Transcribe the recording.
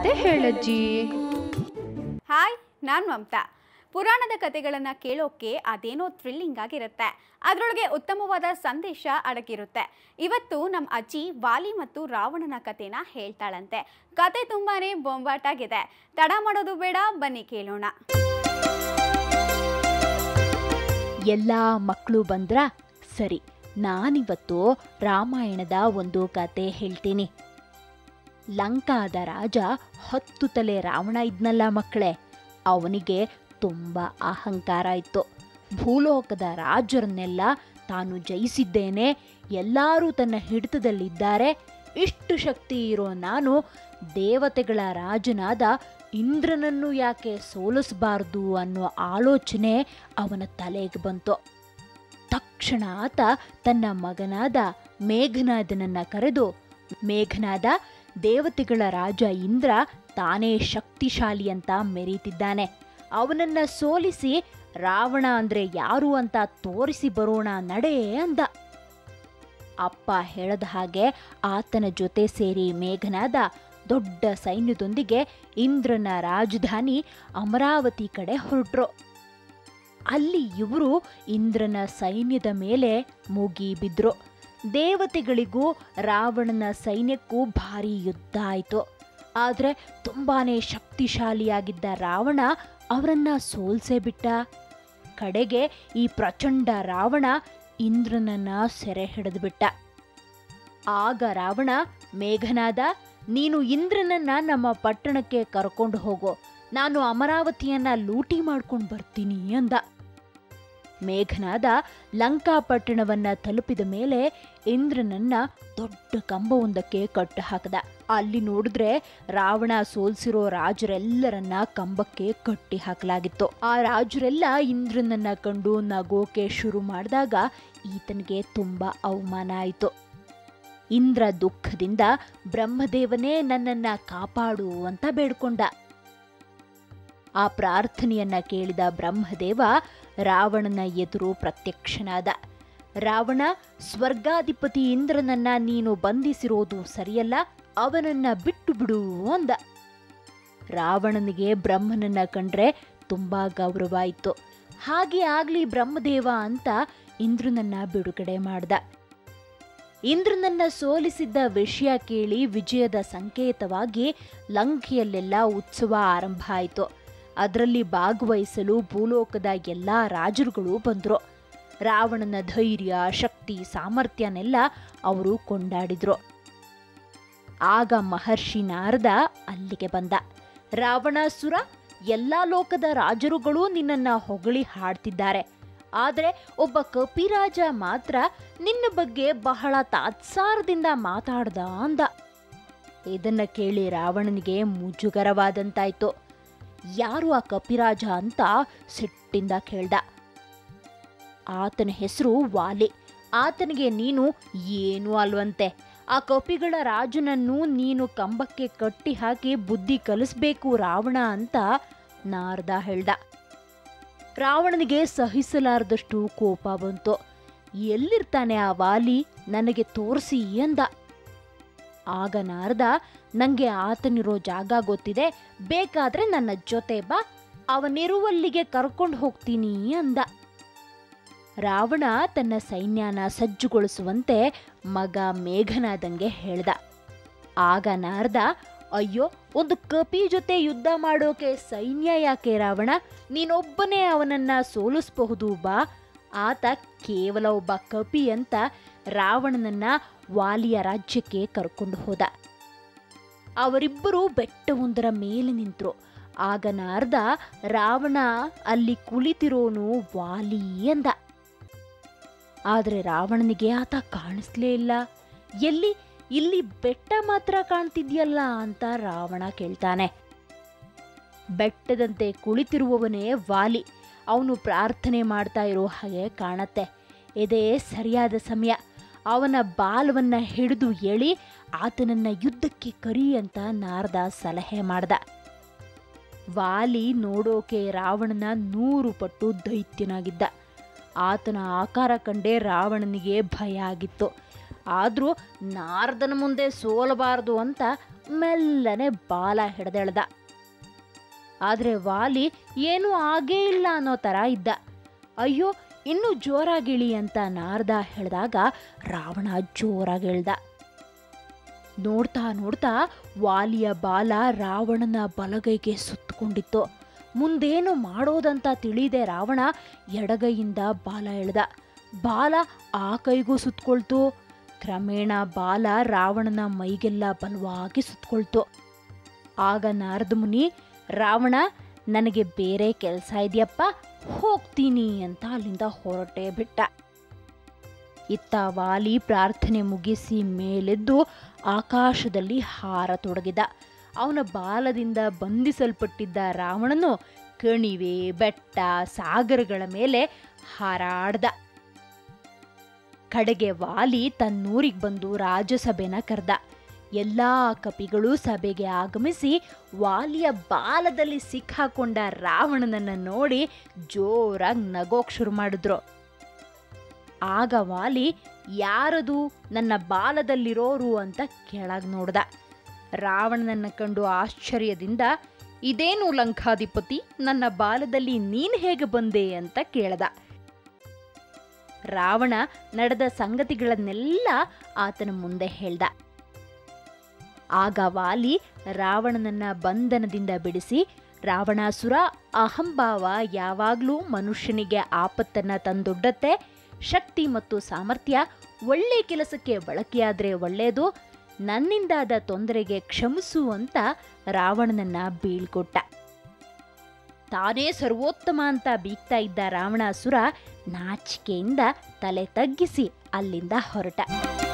ಕತೆ ಹೇಳಜ್ಜಿ ಹಾಯ್ ನಾನು ಮಮತಾ ಪುರಾಣದ ಕಥೆಗಳನ್ನು ಕೇಳೋಕೆ ಅದೇನೋ ಥ್ರಿಲ್ಲಿಂಗ್ ಆಗಿರುತ್ತೆ ಅದರೊಳಗೆ ಉತ್ತಮವಾದ ಸಂದೇಶ ಅಡಗಿರುತ್ತೆ ಇವತ್ತು ನಮ್ಮ ಅಜ್ಜಿ ವಾಲಿ ಮತ್ತು ರಾವಣನ ಕಥೆನ ಹೇಳ್ತಾಳಂತೆ ಕತೆ ತುಂಬಾನೇ ಬೊಂಬಾಟಾಗಿದೆ ತಡ ಮಾಡೋದು ಬೇಡ ಬನ್ನಿ ಕೇಳೋಣ ಎಲ್ಲ ಮಕ್ಕಳು ಬಂದ್ರ ಸರಿ ನಾನಿವತ್ತು ರಾಮಾಯಣದ ಒಂದು ಕತೆ ಹೇಳ್ತೀನಿ ಲಂಕಾದ ರಾಜ ಹತ್ತು ತಲೆ ರಾವಣ ಇದ್ನಲ್ಲ ಮಕ್ಕಳೇ ಅವನಿಗೆ ತುಂಬ ಅಹಂಕಾರ ಇತ್ತು ಭೂಲೋಕದ ರಾಜರನ್ನೆಲ್ಲ ತಾನು ಜಯಿಸಿದ್ದೇನೆ ಎಲ್ಲರೂ ತನ್ನ ಹಿಡಿತದಲ್ಲಿದ್ದಾರೆ ಇಷ್ಟು ಶಕ್ತಿ ಇರೋ ನಾನು ದೇವತೆಗಳ ರಾಜನಾದ ಇಂದ್ರನನ್ನು ಯಾಕೆ ಸೋಲಿಸಬಾರ್ದು ಅನ್ನೋ ಆಲೋಚನೆ ಅವನ ತಲೆಗೆ ಬಂತು ತಕ್ಷಣ ಆತ ತನ್ನ ಮಗನಾದ ಮೇಘನಾದನನ್ನ ಕರೆದು ಮೇಘನಾದ ದೇವತೆಗಳ ರಾಜ ಇಂದ್ರ ತಾನೇ ಶಕ್ತಿಶಾಲಿ ಅಂತ ಮೆರೀತಿದ್ದಾನೆ ಅವನನ್ನ ಸೋಲಿಸಿ ರಾವಣ ಅಂದ್ರೆ ಯಾರು ಅಂತ ತೋರಿಸಿ ಬರೋಣ ನಡೆ ಅಂದ ಅಪ್ಪ ಹೇಳದ ಹಾಗೆ ಆತನ ಜೊತೆ ಸೇರಿ ಮೇಘನಾದ ದೊಡ್ಡ ಸೈನ್ಯದೊಂದಿಗೆ ಇಂದ್ರನ ರಾಜಧಾನಿ ಅಮರಾವತಿ ಕಡೆ ಹೊರಟ್ರು ಅಲ್ಲಿ ಇವರು ಇಂದ್ರನ ಸೈನ್ಯದ ಮೇಲೆ ಮುಗಿ ಬಿದ್ರು ದೇವತೆಗಳಿಗೂ ರಾವಣನ ಸೈನ್ಯಕ್ಕೂ ಭಾರಿ ಯುದ್ಧ ಆಯಿತು ಆದರೆ ತುಂಬಾನೇ ಶಕ್ತಿಶಾಲಿಯಾಗಿದ್ದ ರಾವಣ ಅವರನ್ನ ಸೋಲ್ಸೇ ಬಿಟ್ಟ ಕಡೆಗೆ ಈ ಪ್ರಚಂಡ ರಾವಣ ಇಂದ್ರನನ್ನ ಸೆರೆ ಹಿಡಿದುಬಿಟ್ಟ ಆಗ ರಾವಣ ಮೇಘನಾದ ನೀನು ಇಂದ್ರನನ್ನ ನಮ್ಮ ಪಟ್ಟಣಕ್ಕೆ ಕರ್ಕೊಂಡು ಹೋಗೋ ನಾನು ಅಮರಾವತಿಯನ್ನ ಲೂಟಿ ಮಾಡ್ಕೊಂಡು ಬರ್ತೀನಿ ಅಂದ ಮೇಘನಾದ ಲಂಕಾಪಟ್ಟಣವನ್ನ ತಲುಪಿದ ಮೇಲೆ ಇಂದ್ರನನ್ನ ದೊಡ್ಡ ಕಂಬವೊಂದಕ್ಕೆ ಕಟ್ಟು ಹಾಕದ ಅಲ್ಲಿ ನೋಡಿದ್ರೆ ರಾವಣ ಸೋಲ್ಸಿರೋ ರಾಜರೆಲ್ಲರನ್ನ ಕಂಬಕ್ಕೆ ಕಟ್ಟಿ ಹಾಕಲಾಗಿತ್ತು ಆ ರಾಜರೆಲ್ಲ ಇಂದ್ರನನ್ನ ಕಂಡು ನಗೋಕೆ ಶುರು ಮಾಡಿದಾಗ ಈತನಿಗೆ ತುಂಬಾ ಅವಮಾನ ಆಯಿತು ಇಂದ್ರ ದುಃಖದಿಂದ ಬ್ರಹ್ಮದೇವನೇ ನನ್ನನ್ನ ಕಾಪಾಡು ಅಂತ ಬೇಡ್ಕೊಂಡ ಆ ಪ್ರಾರ್ಥನೆಯನ್ನ ಕೇಳಿದ ಬ್ರಹ್ಮದೇವ ರಾವಣನ ಎದುರು ಪ್ರತ್ಯಕ್ಷನಾದ ರಾವಣ ಸ್ವರ್ಗಾಧಿಪತಿ ಇಂದ್ರನನ್ನ ನೀನು ಬಂಧಿಸಿರೋದು ಸರಿಯಲ್ಲ ಅವನನ್ನ ಬಿಟ್ಟು ಬಿಡು ಅಂದ ರಾವಣನಿಗೆ ಬ್ರಹ್ಮನನ್ನ ಕಂಡ್ರೆ ತುಂಬಾ ಗೌರವ ಆಯಿತು ಹಾಗೆ ಆಗ್ಲಿ ಬ್ರಹ್ಮದೇವ ಅಂತ ಇಂದ್ರನನ್ನ ಬಿಡುಗಡೆ ಮಾಡ್ದ ಇಂದ್ರನನ್ನ ಸೋಲಿಸಿದ್ದ ವಿಷಯ ಕೇಳಿ ವಿಜಯದ ಸಂಕೇತವಾಗಿ ಲಂಕೆಯಲ್ಲೆಲ್ಲ ಉತ್ಸವ ಆರಂಭ ಆಯಿತು ಅದರಲ್ಲಿ ಭಾಗವಹಿಸಲು ಭೂಲೋಕದ ಎಲ್ಲಾ ರಾಜರುಗಳು ಬಂದರು ರಾವಣನ ಧೈರ್ಯ ಶಕ್ತಿ ಸಾಮರ್ಥ್ಯನೆಲ್ಲ ಅವರು ಕೊಂಡಾಡಿದ್ರು ಆಗ ಮಹರ್ಷಿ ನಾರದ ಅಲ್ಲಿಗೆ ಬಂದ ರಾವಣಾಸುರ ಎಲ್ಲಾ ಲೋಕದ ರಾಜರುಗಳು ನಿನ್ನನ್ನ ಹೊಗಳಿ ಹಾಡ್ತಿದ್ದಾರೆ ಆದರೆ ಒಬ್ಬ ಕಪಿರಾಜ ಮಾತ್ರ ನಿನ್ನ ಬಗ್ಗೆ ಬಹಳ ತಾತ್ಸಾರದಿಂದ ಮಾತಾಡ್ದ ಅಂದ ಇದನ್ನ ಕೇಳಿ ರಾವಣನಿಗೆ ಮುಜುಗರವಾದಂತಾಯ್ತು ಯಾರು ಆ ಕಪಿರಾಜ ಅಂತ ಸಿಟ್ಟಿಂದ ಕೇಳ್ದ ಆತನ ಹೆಸರು ವಾಲಿ ಆತನಿಗೆ ನೀನು ಏನೂ ಅಲ್ವಂತೆ ಆ ಕಪಿಗಳ ರಾಜನನ್ನು ನೀನು ಕಂಬಕ್ಕೆ ಕಟ್ಟಿ ಹಾಕಿ ಬುದ್ಧಿ ಕಲಿಸ್ಬೇಕು ರಾವಣ ಅಂತ ನಾರದ ಹೇಳ್ದ ರಾವಣನಿಗೆ ಸಹಿಸಲಾರದಷ್ಟು ಕೋಪ ಬಂತು ಎಲ್ಲಿರ್ತಾನೆ ಆ ವಾಲಿ ನನಗೆ ತೋರಿಸಿ ಅಂದ ಆಗ ನಾರದ ನಂಗೆ ಆತನಿರೋ ಜಾಗ ಗೊತ್ತಿದೆ ಬೇಕಾದ್ರೆ ನನ್ನ ಜೊತೆ ಬಾ ಅವನಿರುವಲ್ಲಿಗೆ ಕರ್ಕೊಂಡು ಹೋಗ್ತೀನಿ ಅಂದ ರಾವಣ ತನ್ನ ಸೈನ್ಯನ ಸಜ್ಜುಗೊಳಿಸುವಂತೆ ಮಗ ಮೇಘನಾದಂಗೆ ಹೇಳ್ದ ಆಗ ನಾರದ ಅಯ್ಯೋ ಒಂದು ಕಪಿ ಜೊತೆ ಯುದ್ಧ ಮಾಡೋಕೆ ಸೈನ್ಯ ಯಾಕೆ ರಾವಣ ನೀನೊಬ್ಬನೇ ಅವನನ್ನ ಸೋಲಿಸಬಹುದು ಬಾ ಆತ ಕೇವಲ ಒಬ್ಬ ಕಪಿ ಅಂತ ರಾವಣನನ್ನ ವಾಲಿಯ ರಾಜ್ಯಕ್ಕೆ ಕರ್ಕೊಂಡು ಹೋದ ಅವರಿಬ್ಬರು ಬೆಟ್ಟವೊಂದರ ಮೇಲೆ ನಿಂತರು ಆಗ ನಾರ್ದ ರಾವಣ ಅಲ್ಲಿ ಕುಳಿತಿರೋನು ವಾಲಿ ಅಂದ ಆದರೆ ರಾವಣನಿಗೆ ಆತ ಕಾಣಿಸ್ಲೇ ಇಲ್ಲ ಎಲ್ಲಿ ಇಲ್ಲಿ ಬೆಟ್ಟ ಮಾತ್ರ ಕಾಣ್ತಿದ್ಯಲ್ಲ ಅಂತ ರಾವಣ ಕೇಳ್ತಾನೆ ಬೆಟ್ಟದಂತೆ ಕುಳಿತಿರುವವನೇ ವಾಲಿ ಅವನು ಪ್ರಾರ್ಥನೆ ಮಾಡ್ತಾ ಇರೋ ಹಾಗೆ ಕಾಣತ್ತೆ ಇದೇ ಸರಿಯಾದ ಸಮಯ ಅವನ ಬಾಲವನ್ನ ಹಿಡಿದು ಎಳಿ ಆತನನ್ನ ಯುದ್ಧಕ್ಕೆ ಕರಿ ಅಂತ ನಾರದ ಸಲಹೆ ಮಾಡ್ದ ವಾಲಿ ನೋಡೋಕೆ ರಾವಣನ ನೂರು ಪಟ್ಟು ದೈತ್ಯನಾಗಿದ್ದ ಆತನ ಆಕಾರ ಕಂಡೇ ರಾವಣನಿಗೆ ಭಯ ಆಗಿತ್ತು ಆದರೂ ನಾರದನ ಮುಂದೆ ಸೋಲಬಾರದು ಅಂತ ಮೆಲ್ಲನೆ ಬಾಲ ಹಿಡ್ದೆಳ್ದ ಆದ್ರೆ ವಾಲಿ ಏನೂ ಆಗೇ ಇಲ್ಲ ಅನ್ನೋ ತರ ಇದ್ದ ಅಯ್ಯೋ ಇನ್ನು ಜೋರಾಗಿಳಿ ಅಂತ ನಾರ್ದ ಹೇಳ್ದಾಗ ರಾವಣ ಜೋರಾಗಿ ಹೇಳ್ದ ನೋಡ್ತಾ ನೋಡ್ತಾ ವಾಲಿಯ ಬಾಲ ರಾವಣನ ಬಲಗೈಗೆ ಸುತ್ತಕೊಂಡಿತ್ತು ಮುಂದೇನು ಮಾಡೋದಂತ ತಿಳಿದೆ ರಾವಣ ಎಡಗೈಯಿಂದ ಬಾಲ ಎಳ್ದ ಬಾಲ ಆ ಕೈಗೂ ಸುತ್ಕೊಳ್ತು ಕ್ರಮೇಣ ಬಾಲ ರಾವಣನ ಮೈಗೆಲ್ಲ ಬಲವಾಗಿ ಸುತ್ಕೊಳ್ತು ಆಗ ನಾರದ ಮುನಿ ರಾವಣ ನನಗೆ ಬೇರೆ ಕೆಲಸ ಇದೆಯಪ್ಪ ಹೋಗ್ತೀನಿ ಅಂತ ಅಲ್ಲಿಂದ ಹೊರಟೇ ಬಿಟ್ಟ ಇತ್ತ ವಾಲಿ ಪ್ರಾರ್ಥನೆ ಮುಗಿಸಿ ಮೇಲೆದ್ದು ಆಕಾಶದಲ್ಲಿ ಹಾರತೊಡಗಿದ ಅವನ ಬಾಲದಿಂದ ಬಂಧಿಸಲ್ಪಟ್ಟಿದ್ದ ರಾವಣನು ಕಣಿವೆ ಬೆಟ್ಟ ಸಾಗರಗಳ ಮೇಲೆ ಹಾರಾಡ್ದ ಕಡೆಗೆ ವಾಲಿ ತನ್ನೂರಿಗೆ ಬಂದು ರಾಜಸಭೆನ ಕರೆದ ಎಲ್ಲಾ ಕಪಿಗಳು ಸಭೆಗೆ ಆಗಮಿಸಿ ವಾಲಿಯ ಬಾಲದಲ್ಲಿ ಸಿಕ್ಕಾಕೊಂಡ ರಾವಣನನ್ನ ನೋಡಿ ಜೋರಾಗಿ ನಗೋಕ್ ಶುರು ಮಾಡಿದ್ರು ಆಗ ವಾಲಿ ಯಾರದು ನನ್ನ ಬಾಲದಲ್ಲಿರೋರು ಅಂತ ಕೆಳಗ್ ನೋಡ್ದ ರಾವಣನನ್ನ ಕಂಡು ಆಶ್ಚರ್ಯದಿಂದ ಇದೇನು ಲಂಕಾಧಿಪತಿ ನನ್ನ ಬಾಲದಲ್ಲಿ ನೀನ್ ಹೇಗೆ ಬಂದೆ ಅಂತ ಕೇಳ್ದ ರಾವಣ ನಡೆದ ಸಂಗತಿಗಳನ್ನೆಲ್ಲ ಆತನ ಮುಂದೆ ಹೇಳ್ದ ಆಗ ವಾಲಿ ರಾವಣನನ್ನ ಬಂಧನದಿಂದ ಬಿಡಿಸಿ ರಾವಣಾಸುರ ಅಹಂಭಾವ ಯಾವಾಗ್ಲೂ ಮನುಷ್ಯನಿಗೆ ಆಪತ್ತನ್ನ ತಂದೊಡ್ಡತ್ತೆ ಶಕ್ತಿ ಮತ್ತು ಸಾಮರ್ಥ್ಯ ಒಳ್ಳೆ ಕೆಲಸಕ್ಕೆ ಬಳಕೆಯಾದ್ರೆ ಒಳ್ಳೆಯದು ನನ್ನಿಂದಾದ ತೊಂದರೆಗೆ ಕ್ಷಮಿಸು ಅಂತ ರಾವಣನನ್ನ ಬೀಳ್ಕೊಟ್ಟ ತಾನೇ ಸರ್ವೋತ್ತಮ ಅಂತ ಬೀಗ್ತಾ ಇದ್ದ ರಾವಣಾಸುರ ನಾಚಿಕೆಯಿಂದ ತಲೆ ತಗ್ಗಿಸಿ ಅಲ್ಲಿಂದ ಹೊರಟ